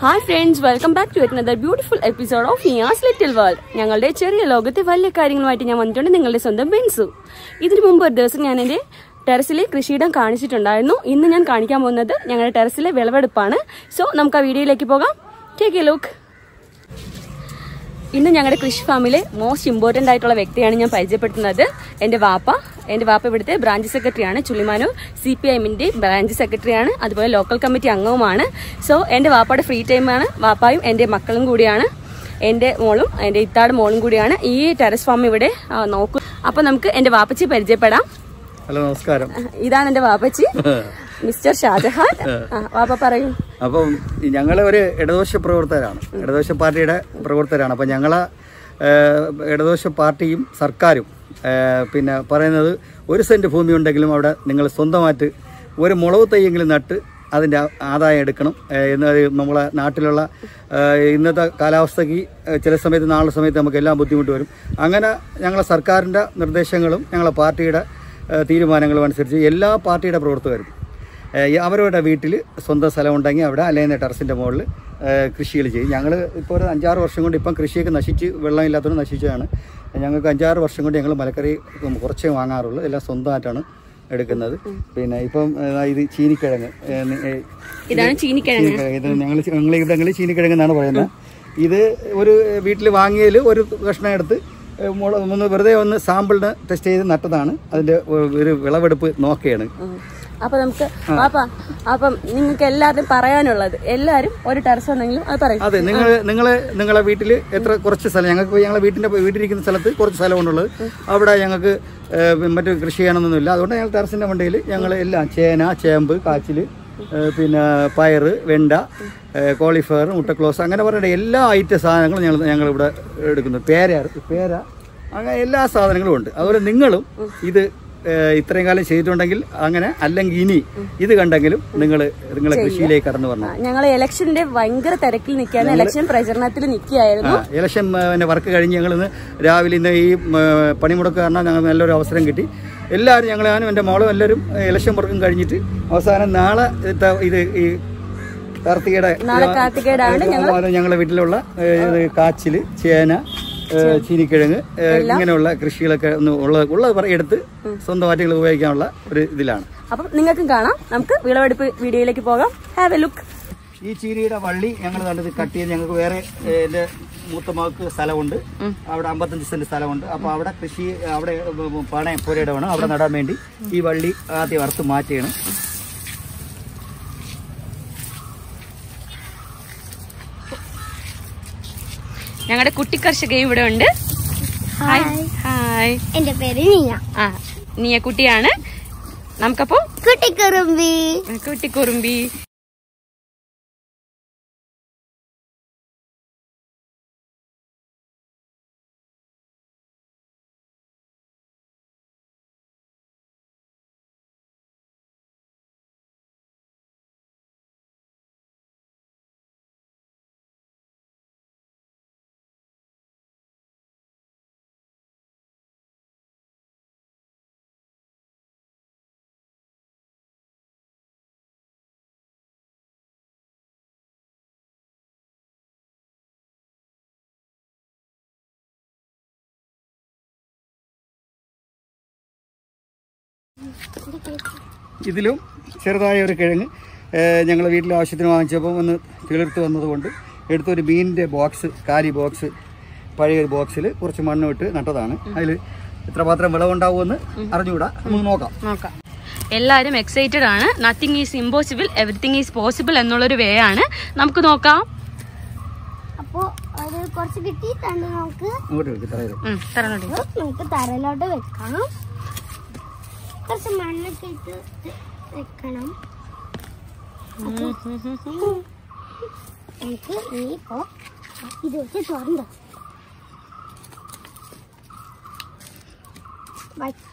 Hi friends welcome back to another beautiful episode of Niyas little world ഞങ്ങളുടെ ചെറിയ ലോകത്തെ വലിയ കാര്യങ്ങളുമായിട്ട് ഞാൻ വന്നിട്ടുണ്ട് നിങ്ങളുടെ സ്വന്തം ബെൻസു ഇതിനു മുമ്പ് ഒരു ദിവസം ഞാൻ എൻ്റെ ടെറസിലെ കൃഷിയിടം കാണിച്ചിട്ടുണ്ടായിരുന്നു ഇന്ന് ഞാൻ കാണിക്കാൻ പോകുന്നത് ഞങ്ങളുടെ ടെറസിലെ വിളവെടുപ്പാണ് സോ നമുക്ക് ആ വീഡിയോയിലേക്ക് പോകാം ടേക്ക് എ ലുക്ക് ഇന്ന് ഞങ്ങളുടെ കൃഷി ഫാമിലെ മോസ്റ്റ് ഇമ്പോർട്ടന്റ് ആയിട്ടുള്ള വ്യക്തിയാണ് ഞാൻ പരിചയപ്പെടുത്തുന്നത് എന്റെ വാപ്പ എന്റെ വാപ്പ ഇവിടുത്തെ ബ്രാഞ്ച് സെക്രട്ടറിയാണ് ചുള്ളിമാനൂർ സി പി എമ്മിന്റെ ബ്രാഞ്ച് സെക്രട്ടറിയാണ് അതുപോലെ ലോക്കൽ കമ്മിറ്റി അംഗവുമാണ് സോ എന്റെ വാപ്പയുടെ ഫ്രീ ടൈമാണ് വാപ്പായും എന്റെ മക്കളും കൂടിയാണ് എന്റെ മോളും എന്റെ ഇത്താട് മോളും കൂടിയാണ് ഈ ടെറസ് ഫാം ഇവിടെ ആ, നോക്കൂ അപ്പൊ നമുക്ക് എന്റെ വാപ്പച്ചി പരിചയപ്പെടാം ഹലോ നമസ്കാരം ഇതാണ് എന്റെ വാപ്പച്ചി മിസ്റ്റർ ഷാജഹാൻ ആ, വാപ്പ പറയൂ അപ്പം ഞങ്ങൾ ഒരു ഇടതുപക്ഷ പ്രവർത്തകരാണ് ഇടതുപക്ഷ പാർട്ടിയുടെ പ്രവർത്തകരാണ് അപ്പം ഞങ്ങളെ ഏഹ്, ഇടതുപക്ഷ പാർട്ടിയും സർക്കാരും ഏഹ്, പിന്നെ പറയുന്നത് ഒരു സെന്റ് ഭൂമി ഉണ്ടെങ്കിലും അവിടെ നിങ്ങൾ സ്വന്തമായിട്ട് ഒരു മുളക് തൈയെങ്കിലും നട്ട് അതിൻ്റെ ആദായം എടുക്കണം ഏഹ്, എന്ന് നമ്മളെ നാട്ടിലുള്ള ഏഹ്, ഇന്നത്തെ കാലാവസ്ഥയ്ക്ക് ഏഹ്, ചില സമയത്ത് നാളെ സമയത്ത് നമുക്ക് എല്ലാം ബുദ്ധിമുട്ട് വരും അങ്ങനെ ഞങ്ങളെ സർക്കാരിൻ്റെ നിർദ്ദേശങ്ങളും ഞങ്ങളെ പാർട്ടിയുടെ ഏഹ്, തീരുമാനങ്ങളും അനുസരിച്ച് എല്ലാ പാർട്ടിയുടെ പ്രവർത്തകരും ഏഹ് അവരവരുടെ വീട്ടിൽ സ്വന്തം സ്ഥലം ഉണ്ടെങ്കിൽ അവിടെ അല്ലെങ്കിൽ ടെറസിൻ്റെ മുകളിൽ കൃഷികൾ ചെയ്യും ഞങ്ങൾ ഇപ്പോൾ ഒരു അഞ്ചാറ് വർഷം കൊണ്ട് ഇപ്പം കൃഷിയൊക്കെ നശിച്ച് വെള്ളമില്ലാത്തതുകൊണ്ട് നശിച്ചതാണ് ഞങ്ങൾക്ക് അഞ്ചാറ് വർഷം കൊണ്ട് ഞങ്ങൾ മലക്കറി കുറച്ചേ വാങ്ങാറുള്ളൂ എല്ലാം സ്വന്തമായിട്ടാണ് എടുക്കുന്നത് പിന്നെ ഇപ്പം ഏഹ് ഇത് ചീനിക്കിഴങ്ങ് ഏഹ് നി- ഏഹ് ഇതാണ് ചീനിക്കിഴങ്ങ് ചീനിക്കിഴങ്ങ്. ഇത് ഞങ്ങൾ ഞങ്ങൾ ഇവിടങ്ങളിൽ ചീനിക്കിഴങ്ങ് എന്നാണ് പറയുന്നത് ഇത് ഒരു വീട്ടിൽ വാങ്ങിയതിൽ ഒരു കഷ്ണം എടുത്ത് ഏഹ് മുള ഒന്ന് വെറുതെ ഒന്ന് സാമ്പിളിന് ടെസ്റ്റ് ചെയ്ത് നട്ടതാണ് അതിൻ്റെ ഒരു വിളവെടുപ്പ് നോക്കുകയാണ് ഉം. അപ്പൊ നമുക്ക് പാപ്പ അപ്പം നിങ്ങൾക്ക് എല്ലാവരും പറയാനുള്ളത് എല്ലാരും ഒരു ടെറസ് ഉണ്ടെങ്കിലും അത് പറയും അതെ നിങ്ങൾ നിങ്ങൾ നിങ്ങളെ വീട്ടിൽ എത്ര കുറച്ച് സ്ഥലം ഞങ്ങൾക്ക് ഞങ്ങളെ വീട്ടിന്റെ വീട്ടിലിരിക്കുന്ന സ്ഥലത്ത് കുറച്ച് സ്ഥലമുണ്ടുള്ളത് അവിടെ ഞങ്ങൾക്ക് ഏഹ്, മറ്റു കൃഷി ചെയ്യണമെന്നൊന്നുമില്ല അതുകൊണ്ട് ഞങ്ങൾ ടെറസിന്റെ മണ്ടയിൽ ഞങ്ങൾ എല്ലാം ചേന ചേമ്പ് കാച്ചിൽ പിന്നെ പയറ് വെണ്ട ഏഹ്, കോളിഫ്ലവർ മുട്ടക്ലോസ് അങ്ങനെ പറയുന്ന എല്ലാ ഐറ്റം സാധനങ്ങളും ഞങ്ങൾ ഞങ്ങൾ ഇവിടെ എടുക്കുന്നു പേര പേര അങ്ങനെ എല്ലാ സാധനങ്ങളും ഉണ്ട് അതുപോലെ നിങ്ങളും ഇത് ഏഹ്, ഇത്രയും കാലം ചെയ്തിട്ടുണ്ടെങ്കിൽ അങ്ങനെ അല്ലെങ്കിൽ ഇനി ഇത് കണ്ടെങ്കിലും നിങ്ങൾ നിങ്ങളെ കൃഷിയിലേക്ക് കടന്നു വരണം ഞങ്ങൾ ഇലക്ഷന്റെ ഭയങ്കര തിരക്കിൽ നിൽക്കുകയാണ് ഇലക്ഷൻ പ്രചരണത്തിൽ നിൽക്കുകയായിരുന്നു ആ ഇലക്ഷൻ ആ, പിന്നെ വർക്ക് കഴിഞ്ഞ് ഞങ്ങൾ ഇന്ന് രാവിലെ ഇന്ന് ഈ ഉം, പണിമുടക്ക് കാരണം ഞങ്ങൾക്ക് നല്ലൊരു അവസരം കിട്ടി എല്ലാവരും ഞങ്ങൾ ഞാനും എൻ്റെ മോളും എല്ലാവരും ഇലക്ഷൻ വർക്കും കഴിഞ്ഞിട്ട് അവസാനം നാളെ ഇത് ഇത് ഈ കാർത്തികയുടെ നാളെ കാർത്തികയുടെ ഞങ്ങളുടെ വീട്ടിലുള്ള ഏ, ഇത് കാച്ചില് ചേന ഏ, ചീനിക്കിഴങ്ങ് ഏ, ഇങ്ങനെയുള്ള കൃഷികളൊക്കെ ഒന്ന് ഉള്ള ഉള്ളത് പറ- എടുത്ത് സ്വന്തമായിട്ട് ഞങ്ങൾ ഉപയോഗിക്കാനുള്ള ഒരു ഇതിലാണ് അപ്പം നിങ്ങൾക്കും കാണാം നമുക്ക് വിളവെടുപ്പ് വീഡിയോയിലേക്ക് പോകാം ഹാവ് എ ലുക്ക് ഈ ചീനിയുടെ വള്ളി ഞങ്ങൾ നല്ലത് കട്ട് ചെയ്ത് ഞങ്ങൾക്ക് വേറെ ഏ, എൻ്റെ മൂത്ത മകൾക്ക് സ്ഥലമുണ്ട് അവിടെ അമ്പത്തഞ്ച് സെന്റ് സ്ഥലമുണ്ട് അപ്പോൾ അവിടെ കൃഷി അവിടെ പണയം പുരയുടെ വേണം അവിടെ നടാൻ വേണ്ടി ഈ വള്ളി ആദ്യം അറുത്ത് മാറ്റുകയാണ് ഞങ്ങളുടെ കുട്ടി കർഷകയും ഇവിടെ ഉണ്ട് ഹായ് ഹായ് എന്റെ പേര് നീയ ആ നീയ കുട്ടിയാണ് നമുക്കപ്പോ കുട്ടിക്കുറുമ്പി കുട്ടിക്കുറുമ്പി ഇതിലും ചെറുതായ ഒരു കിഴങ്ങ് ഞങ്ങൾ വീട്ടിലെ ആവശ്യത്തിന് വാങ്ങിച്ചപ്പോൾ ഒന്ന് കിളിർത്ത് വന്നതുകൊണ്ട് എടുത്തൊരു മീനിൻ്റെ ബോക്സ് കാലി ബോക്സ് പഴയ ഒരു ബോക്സിൽ കുറച്ച് മണ്ണ് ഇട്ട് നട്ടതാണ് അതിൽ എത്രമാത്രം വിളവുണ്ടാവുമെന്ന് അറിഞ്ഞുകൂടാ നമുക്ക് നോക്കാം നോക്കാം എല്ലാവരും എക്സൈറ്റഡ് ആണ് nothing is impossible everything is possible എന്നുള്ളൊരു വേ ആണ് നമുക്ക് നോക്കാം അപ്പോ അത് കുറച്ച് കിട്ടിയിട്ടുണ്ട് നമുക്ക് അങ്ങോട്ട് വെക്ക് തറയിൽ ഉം, തരണോടി അപ്പൊ നമുക്ക് തറയിലോട്ട് വെക്കാം കുറച്ച് മണ്ണൊക്കെ ഇട്ട് വെക്കണം അപ്പൊ നമുക്ക് നീ ഇപ്പോ ഇത് വെച്ച് തുറന്നു ബൈ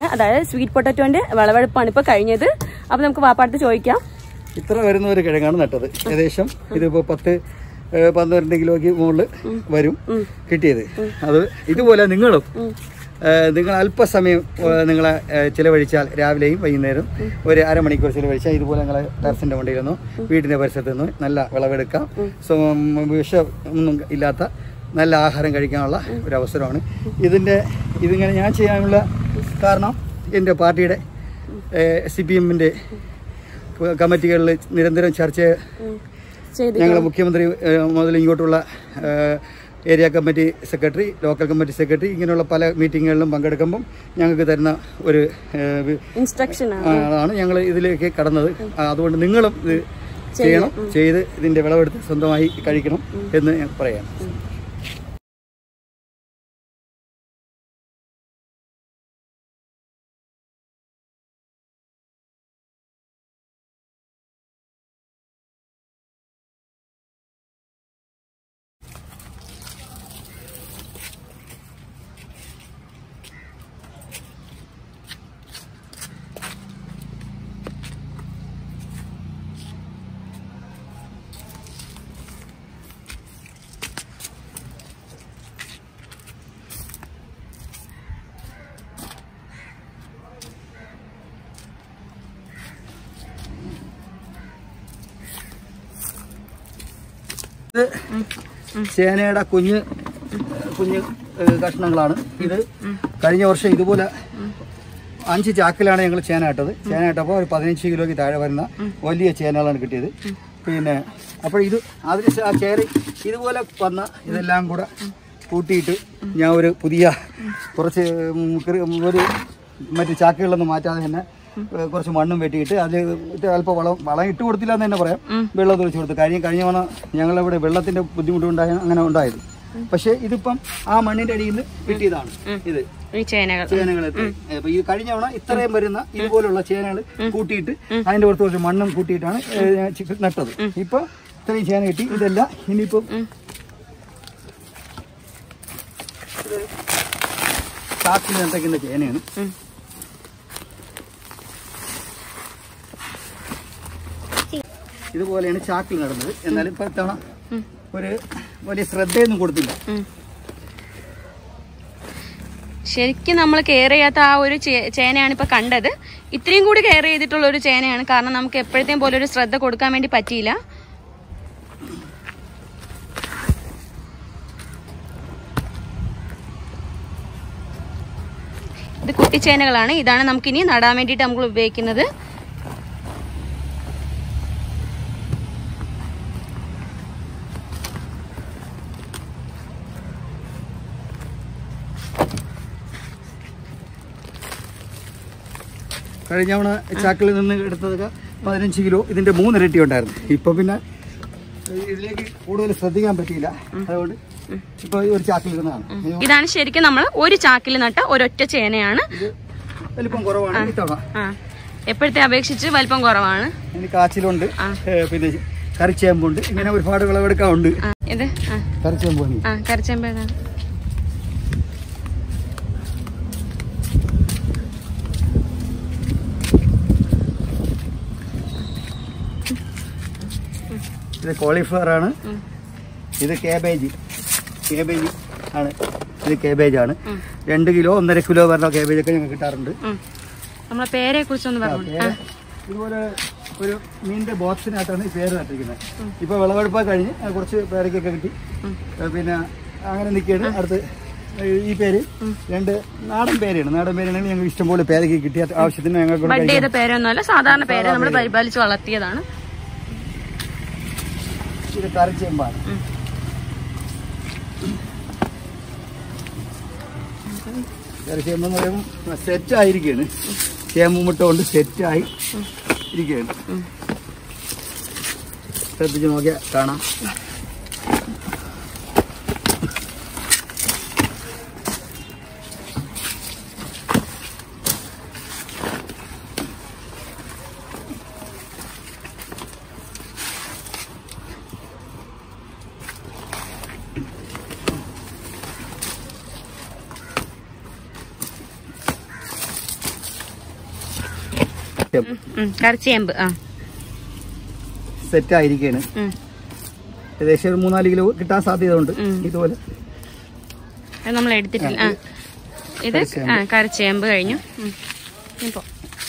അതായത് സ്വീറ്റ് പൊട്ടറ്റോന്റെ വിളവെടുപ്പാണ് ഇപ്പൊ കഴിഞ്ഞത് അപ്പൊ നമുക്ക് വാപ്പാടുത്ത് ചോദിക്കാം ഇത്ര വരുന്ന ഒരു കിഴങ്ങാണ് നട്ടത് ഏകദേശം ഇതിപ്പോ പത്ത് ഏഹ്, പന്ത്രണ്ട് കിലോയ്ക്ക് മുകളിൽ വരും കിട്ടിയത് അത് ഇതുപോലെ നിങ്ങളും ഏഹ്, നിങ്ങൾ അല്പസമയം ഏഹ്, നിങ്ങളെ ഏഹ്, ചിലവഴിച്ചാൽ രാവിലെയും വൈകുന്നേരം ഒരു അരമണിക്കൂർ ചിലവഴിച്ചാൽ ഇതുപോലെ നിങ്ങളെ ടെറസിന്റെ വണ്ടിയിൽ നിന്നോ വീടിന്റെ പരിസരത്ത് നിന്നോ നല്ല വിളവെടുക്കാം സോ വിഷം ഒന്നും ഇല്ലാത്ത നല്ല ആഹാരം കഴിക്കാനുള്ള ഒരു അവസരമാണ് ഇതിൻ്റെ ഇതിങ്ങനെ ഞാൻ ചെയ്യാനുള്ള കാരണം എൻ്റെ പാർട്ടിയുടെ സി പി എമ്മിൻ്റെ കമ്മിറ്റികളിൽ നിരന്തരം ചർച്ച ചെയ്ത് ഞങ്ങൾ മുഖ്യമന്ത്രി ഏഹ്, മുതൽ ഇങ്ങോട്ടുള്ള ഏഹ്, area committee secretary local committee secretary ഇങ്ങനെയുള്ള പല മീറ്റിങ്ങുകളിലും പങ്കെടുക്കുമ്പം ഞങ്ങൾക്ക് തരുന്ന ഒരു ഏഹ്, വി- ഇൻസ്ട്രക്ഷൻ ആണ് ആണ് ഞങ്ങൾ ഇതിലേക്ക് കടന്നത് ആ, അതുകൊണ്ട് നിങ്ങളും ഇത് ചെയ്യണം ചെയ്ത് ഇതിൻ്റെ വിളവെടുത്ത് സ്വന്തമായി കഴിക്കണം എന്ന് ഞാൻ പറയാം ഇത് ചേനയുടെ കുഞ്ഞ് കുഞ്ഞ് ഏഹ്, കഷ്ണങ്ങളാണ് ഇത് കഴിഞ്ഞ വർഷം ഇതുപോലെ അഞ്ച് ചാക്കിലാണ് ഞങ്ങൾ ചേന ഇട്ടത് ചേന ഇട്ടപ്പോൾ ഒരു പതിനഞ്ച് കിലോയ്ക്ക് താഴെ വരുന്ന വലിയ ചേനകളാണ് കിട്ടിയത് പിന്നെ അപ്പോൾ ഇത് അതിന് ശേ- ആ ചേരി ഇതുപോലെ വന്ന ഇതെല്ലാം കൂടെ കൂട്ടിയിട്ട് ഞാൻ ഒരു പുതിയ കുറച്ച് ഉം, കൃ- ഒരു മറ്റ് ചാക്കുകളിലൊന്നും മാറ്റാതെ തന്നെ ഏഹ്, കുറച്ച് മണ്ണും വെട്ടിയിട്ട് അതിൽ ഇട്ട് അല്പം വളം വളം ഇട്ട് കൊടുത്തില്ല എന്ന് തന്നെ പറയാം വെള്ളം ഒഴിച്ചു കൊടുത്തു കഴിഞ്ഞ കഴിഞ്ഞ തവണ ഞങ്ങളിവിടെ വെള്ളത്തിന്റെ ബുദ്ധിമുട്ടുണ്ടായ അങ്ങനെ ഉണ്ടായത് പക്ഷേ ഇതിപ്പം ആ മണ്ണിന്റെ അടിയിൽ നിന്ന് കിട്ടിയതാണ് ഇത് ഈ ചേനകൾ ചേനകൾ അപ്പൊ ഈ കഴിഞ്ഞ തവണ ഇത്രയും വരുന്ന ഇതുപോലുള്ള ചേനകൾ കൂട്ടിയിട്ട് അതിന്റെ പുറത്ത് കുറച്ച് മണ്ണും കൂട്ടിയിട്ടാണ് ഏഹ്, ഞാൻ ചി- നട്ടത് ഇപ്പൊ ഇത്രയും ചേന കിട്ടി ഇതെല്ലാം ഇനിയിപ്പം ഇത് ചാക്കിൽ നട്ടയ്ക്കുന്ന ചേനയാണ് ഇതുപോലെയാണ് ചാക്കിൽ നടന്നത് എന്നാലും ഇപ്പൊ ഇത്തവണ ഒരു വലിയ ശ്രദ്ധയൊന്നും കൊടുത്തില്ല ശരിക്കും നമ്മൾ കെയർ ചെയ്യാത്ത ആ ഒരു ചേ- ചേനയാണ് ഇപ്പൊ കണ്ടത് ഇത്രയും കൂടി കെയർ ചെയ്തിട്ടുള്ള ഒരു ചേനയാണ് കാരണം നമുക്ക് എപ്പോഴത്തെയും പോലെ ഒരു ശ്രദ്ധ കൊടുക്കാൻ വേണ്ടി പറ്റിയില്ല ഇത് കുട്ടിച്ചേനകളാണ് ഇതാണ് നമുക്കിനി നടാൻ വേണ്ടിയിട്ട് നമ്മൾ ഉപയോഗിക്കുന്നത് കഴിഞ്ഞ തവണ ചാക്കിൽ നിന്ന് എടുത്തതൊക്കെ പതിനഞ്ച് കിലോ ഇതിന്റെ മൂന്നിരട്ടി ഉണ്ടായിരുന്നു ഇപ്പൊ പിന്നെ ഇതിലേക്ക് കൂടുതൽ ശ്രദ്ധിക്കാൻ പറ്റിയില്ല അതുകൊണ്ട് ഇപ്പൊ ഒരു ചാക്കിൽ ഇരുന്നതാണ് ഇത് ഇതാണ് ശരിക്കും നമ്മൾ ഒരു ചാക്കിൽ നട്ട ഒരൊറ്റ ചേനയാണ് ഇത് വലിപ്പം കുറവാണ് ഇത്തവണ ആ എപ്പോഴത്തെ അപേക്ഷിച്ച് വലിപ്പം കുറവാണ് ഇനി കാച്ചിലുണ്ട് ഏ, പിന്നെ കറിച്ചേമ്പുണ്ട് ഇങ്ങനെ ഒരുപാട് വിളവെടുക്കാറുണ്ട് ആ, ഇത് ആ കറിച്ചേമ്പ് പണി ആ കരച്ചേമ്പേതാണ് ഇത് കോളിഫ്ലവർ ആണ് ഇത് കേബേജ് കേബേജ് ആണ് ഇത് കേബേജ് ആണ് രണ്ട് കിലോ ഒന്നര കിലോ വരുന്ന കേബേജ് ഒക്കെ ഞങ്ങൾക്ക് കിട്ടാറുണ്ട് നമ്മളെ പേരെ കുറിച്ചൊന്ന് പറഞ്ഞു പേര് ഇതുപോലെ ഒരു മീനിന്റെ ബോക്സിനകത്താണ് ഈ പേര് നട്ടിരിക്കുന്നത് ഇപ്പൊ വിളവെടുപ്പൊക്കെ കഴിഞ്ഞ് അത് കുറച്ച് പേരക്കൊക്കെ കിട്ടി ഏ, പിന്നെ അങ്ങനെ നിൽക്കുകയാണ് അടുത്ത് ഈ പേര് രണ്ട് നാടൻ പേരാണ് നാടൻ പേരാണെങ്കിൽ ഞങ്ങൾക്ക് ഇഷ്ടംപോലെ പേരൊക്കെ കിട്ടിയ ആവശ്യത്തിന് ഞങ്ങൾക്ക് ബഡ് ചെയ്ത പേരൊന്നുമല്ല സാധാരണ പേര് നമ്മൾ പരിപാലിച്ച് വളർത്തിയതാണ് ഇത് കറിച്ചേമ്പാണ് കറിച്ചേമ്പെന്ന് പറയുമ്പോൾ സെറ്റ് ആയിരിക്കുകയാണ് ചേമ്പ് മുട്ട കൊണ്ട് സെറ്റായി ഇരിക്കുകയാണ് ശ്രദ്ധിച്ച് നോക്കിയാൽ കാണാം ഉം, കറിച്ചേമ്പ് ആ സെറ്റ് ആയിരിക്കാണ് ഉം. ഏകദേശം ഒരു മൂന്നാല് കിലോ കിട്ടാൻ സാധ്യതയുണ്ട് ഉം. ഇതുപോലെ അത് നമ്മൾ എടുത്തിട്ടില്ല ആ ഇത് ആ കറിച്ചേമ്പ് കഴിഞ്ഞു ഉം. ഇപ്പോ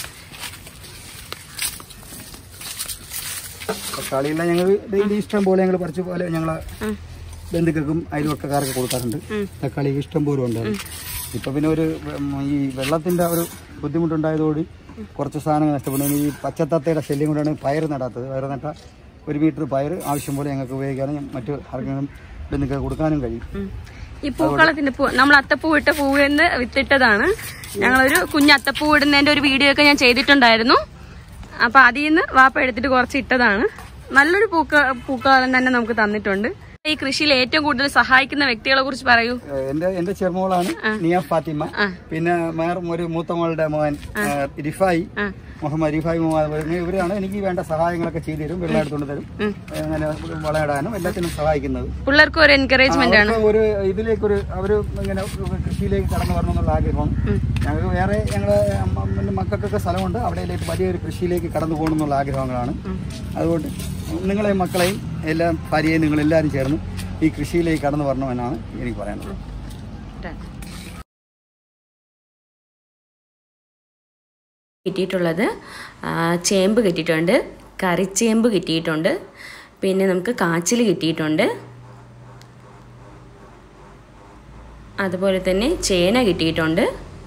തക്കാളിയെല്ലാം ഞങ്ങൾ ഡെയിലി ഇഷ്ടം പോലെ ഞങ്ങൾ പറിച്ച പോലെ ഞങ്ങളെ ഉം. ബന്ധുക്കൾക്കും അയൽവക്കക്കാർക്ക് കൊടുക്കാറുണ്ട് ഉം. തക്കാളി ഇഷ്ടം പോലും ഉണ്ട് ഇപ്പൊ പിന്നെ ഒരു ഉം, ഈ വെള്ളത്തിന്റെ ഒരു ബുദ്ധിമുട്ടുണ്ടായതോടെ കുറച്ച് സാധനങ്ങൾ നഷ്ടപ്പെടുന്നു ഈ പച്ചത്തത്തയുടെ ശല്യം കൊണ്ടാണ് പയർ നടാത്തത് പയർ നട്ട ഒരു മീറ്റർ പയർ ആവശ്യം പോലെ ഞങ്ങൾക്ക് ഉപയോഗിക്കാനും മറ്റു ആർക്കെങ്കിലും ബന്ധുക്കൾക്ക് കൊടുക്കാനും കഴിയും ഉം. ഈ പൂക്കളത്തിന്റെ പൂ നമ്മൾ അത്തപ്പൂ ഇട്ട പൂവ് എന്ന് വിത്തിട്ടതാണ് ഞങ്ങളൊരു കുഞ്ഞ് അത്തപ്പൂ ഇടുന്നതിന്റെ ഒരു വീഡിയോ ഒക്കെ ഞാൻ ചെയ്തിട്ടുണ്ടായിരുന്നു അപ്പൊ അതിൽ നിന്ന് വാപ്പ എടുത്തിട്ട് കുറച്ച് ഇട്ടതാണ് നല്ലൊരു പൂക്ക പൂക്കാലം തന്നെ നമുക്ക് തന്നിട്ടുണ്ട് ഈ കൃഷിയിൽ ഏറ്റവും കൂടുതൽ സഹായിക്കുന്ന വ്യക്തികളെ കുറിച്ച് പറയൂ ഏഹ് എന്റെ എന്റെ ചെറുമോളാണ് നിയ ഫാത്തിമ പിന്നെ മേർ ഒരു മൂത്ത മോളുടെ മോൻ ഏഹ് റിഫായി ആ. മുഹമ്മദ് റിഫായി മുഹമ്മദ് ഇവരാണ് എനിക്ക് വേണ്ട സഹായങ്ങളൊക്കെ ചെയ്തു തരും വെള്ളം എടുത്തുകൊണ്ട് തരും അങ്ങനെ വളമിടാനും എല്ലാത്തിനും സഹായിക്കുന്നത് പിള്ളേർക്ക് ഒരു എൻകറേജ്മെന്റ് ആണ് അവർക്ക് ഒരു ഇതിലേക്കൊരു അവര് ഇങ്ങനെ കൃഷിയിലേക്ക് കടന്നു വരണം എന്നുള്ള ആഗ്രഹമാണ് ഞങ്ങൾക്ക് വേറെ ഞങ്ങളെ അമ്മ- പിന്നെ മക്കൾക്കൊക്കെ സ്ഥലമുണ്ട് അവിടെയിലേക്ക് വലിയൊരു കൃഷിയിലേക്ക് കടന്നു പോകണം എന്നുള്ള ആഗ്രഹങ്ങളാണ് അതുകൊണ്ട് നിങ്ങളെയും മക്കളെയും എല്ലാം ഭാര്യയെയും നിങ്ങളെല്ലാവരും ചേർന്ന് ഈ കൃഷിയിലേക്ക് കടന്നു വരണമെന്നാണ് എനിക്ക് പറയാനുള്ളത് കിട്ടിയിട്ടുള്ളത് ആ, ചേമ്പ് കിട്ടിയിട്ടുണ്ട് കറിച്ചേമ്പ് കിട്ടിയിട്ടുണ്ട് പിന്നെ നമുക്ക് കാച്ചിൽ കിട്ടിയിട്ടുണ്ട് അതുപോലെ തന്നെ ചേന കിട്ടിയിട്ടുണ്ട്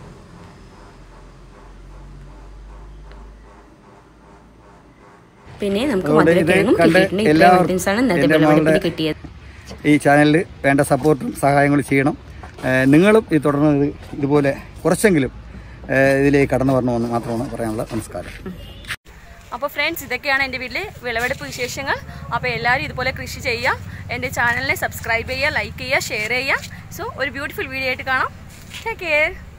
പിന്നെ നമുക്ക് അതുകൊണ്ട് ഇത് മധുരക്കിഴങ്ങും കണ്ട് കിട്ടിയിട്ടുണ്ട് ഇത്രയും എല്ലാവർക്കും ഐറ്റംസ് ആണ് ഇന്നത്തെ എൻ്റെ വിളവെടുപ്പിൽ മകളുടെ കിട്ടിയത് ഈ ചാനലിൽ വേണ്ട സപ്പോർട്ടും സഹായങ്ങളും ചെയ്യണം ഏഹ് നിങ്ങളും ഈ തുടർന്ന് ഇത് ഇതുപോലെ കുറച്ചെങ്കിലും ഏഹ് ഇതിലേക്ക് കടന്നു വരണമെന്ന് മാത്രമാണ് പറയാനുള്ള നമസ്കാരം അപ്പോൾ ഫ്രണ്ട്സ് ഇതൊക്കെയാണ് എൻ്റെ വീട്ടിലെ വിളവെടുപ്പ് വിശേഷങ്ങൾ അപ്പോൾ എല്ലാവരും ഇതുപോലെ കൃഷി ചെയ്യുക എൻ്റെ ചാനലിനെ സബ്സ്ക്രൈബ് ചെയ്യുക ലൈക്ക് ചെയ്യുക ഷെയർ ചെയ്യുക സോ ഒരു ബ്യൂട്ടിഫുൾ വീഡിയോ ആയിട്ട് കാണാം ടേക്ക് കെയർ